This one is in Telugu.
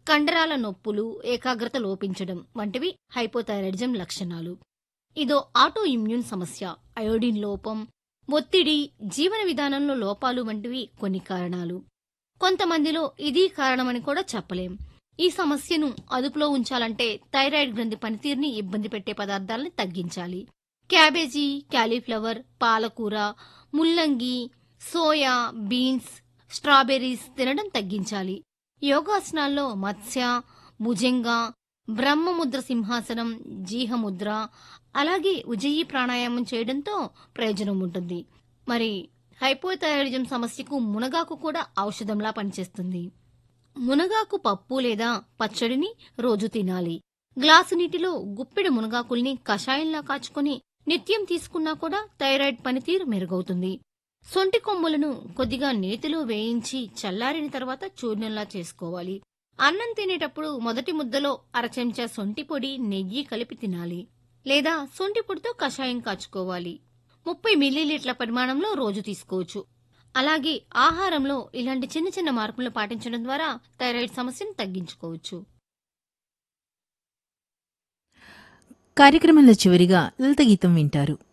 కండరాల నొప్పులు ఏకాగ్రత లోపించడం వంటివి హైపోథైరాయిడిజం లక్షణాలు ఇదో ఆటో ఇమ్యూన్ సమస్య అయోడిన్ లోపం ఒత్తిడి జీవన విధానంలో లోపాలు వంటివి కొన్ని కారణాలు కొంతమందిలో ఇది కారణమని కూడా చెప్పలేం ఈ సమస్యను అదుపులో ఉంచాలంటే థైరాయిడ్ గ్రంథి పనితీరుని ఇబ్బంది పెట్టే పదార్థాలను తగ్గించాలి క్యాబేజీ క్యాలీఫ్లవర్ పాలకూర ముల్లంగి సోయా బీన్స్ స్ట్రాబెర్రీస్ తినడం తగ్గించాలి యోగాసనాల్లో మత్స్య భుజంగ బ్రహ్మముద్ర సింహాసనం జీహముద్ర అలాగే ఉజయి ప్రాణాయామం చేయడంతో ప్రయోజనం ఉంటుంది మరి హైపోథైరాయిడిజం సమస్యకు మునగాకు కూడా ఔషధంలా పనిచేస్తుంది మునగాకు పప్పు లేదా పచ్చడిని రోజు తినాలి గ్లాసు నీటిలో గుప్పెడు మునగాకుల్ని కషాయంలా కాచుకొని నిత్యం తీసుకున్నా కూడా థైరాయిడ్ పనితీరు మెరుగవుతుంది సొంటి కొమ్ములను కొద్దిగా నేతిలో వేయించి చల్లారిన తర్వాత చూర్ణంలా చేసుకోవాలి అన్నం తినేటప్పుడు మొదటి ముద్దలో అర చెంచా సొంటి పొడి నెయ్యి కలిపి తినాలి లేదా సొంటి పొడితో కషాయం కాచుకోవాలి ముప్పై మిల్లీలీటర్ల పరిమాణంలో రోజు తీసుకోవచ్చు అలాగే ఆహారంలో ఇలాంటి చిన్న చిన్న మార్పులు పాటించడం ద్వారా థైరాయిడ్ సమస్యను తగ్గించుకోవచ్చు కార్యక్రమంలో చివరిగా లలిత గీతం వింటారు